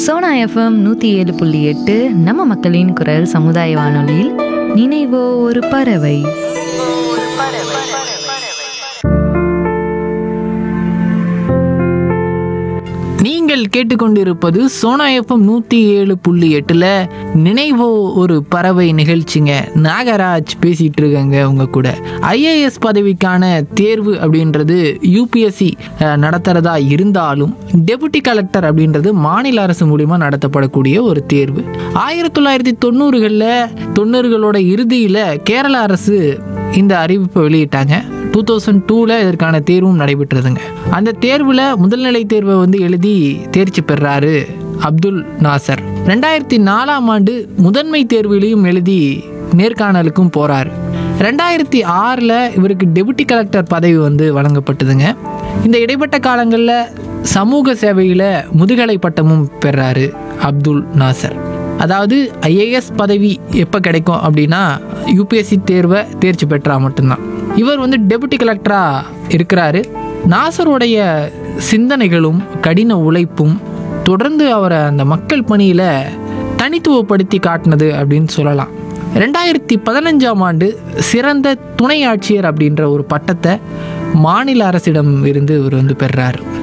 Sona FM நூற்றி ஏழு புள்ளி எட்டு நம்ம மக்களின் குரல் சமுதாய வானொலியில் நினைவோ ஒரு பறவை நீங்கள் கேட்டுக்கொண்டிருப்பது சோனா எஃப்எம் நூற்றி ஏழு புள்ளி எட்டில் நினைவோ ஒரு பறவை நிகழ்ச்சிங்க நாகராஜ் பேசிகிட்டு இருக்கேங்க உங்க கூட ஐஏஎஸ் பதவிக்கான தேர்வு அப்படின்றது யூபிஎஸ்சி நடத்துகிறதா இருந்தாலும் டெபுட்டி கலெக்டர் அப்படின்றது மாநில அரசு மூலிமா நடத்தப்படக்கூடிய ஒரு தேர்வு ஆயிரத்தி தொள்ளாயிரத்தி தொண்ணூறுகளில் தொண்ணூறுகளோட இறுதியில் கேரள அரசு இந்த அறிவிப்பை வெளியிட்டாங்க டூ தௌசண்ட் டூவில் இதற்கான தேர்வும் நடைபெற்றதுங்க அந்த தேர்வில் முதல்நிலை தேர்வை வந்து எழுதி தேர்ச்சி பெறாரு அப்துல் நாசர் ரெண்டாயிரத்தி நாலாம் ஆண்டு முதன்மை தேர்விலையும் எழுதி நேர்காணலுக்கும் போறாரு ரெண்டாயிரத்தி ஆறில் இவருக்கு டெபுட்டி கலெக்டர் பதவி வந்து வழங்கப்பட்டதுங்க இந்த இடைப்பட்ட காலங்களில் சமூக சேவையில் முதுகலை பட்டமும் பெறாரு அப்துல் நாசர் அதாவது ஐஏஎஸ் பதவி எப்போ கிடைக்கும் அப்படின்னா யூபிஎஸ்சி தேர்வை தேர்ச்சி பெற்றா மட்டும்தான் இவர் வந்து டெபுட்டி கலெக்டராக இருக்கிறாரு நாசருடைய சிந்தனைகளும் கடின உழைப்பும் தொடர்ந்து அவரை அந்த மக்கள் பணியில் தனித்துவப்படுத்தி காட்டினது அப்படின்னு சொல்லலாம் ரெண்டாயிரத்தி பதினஞ்சாம் ஆண்டு சிறந்த துணை ஆட்சியர் அப்படின்ற ஒரு பட்டத்தை மாநில அரசிடம் இருந்து இவர் வந்து பெறாரு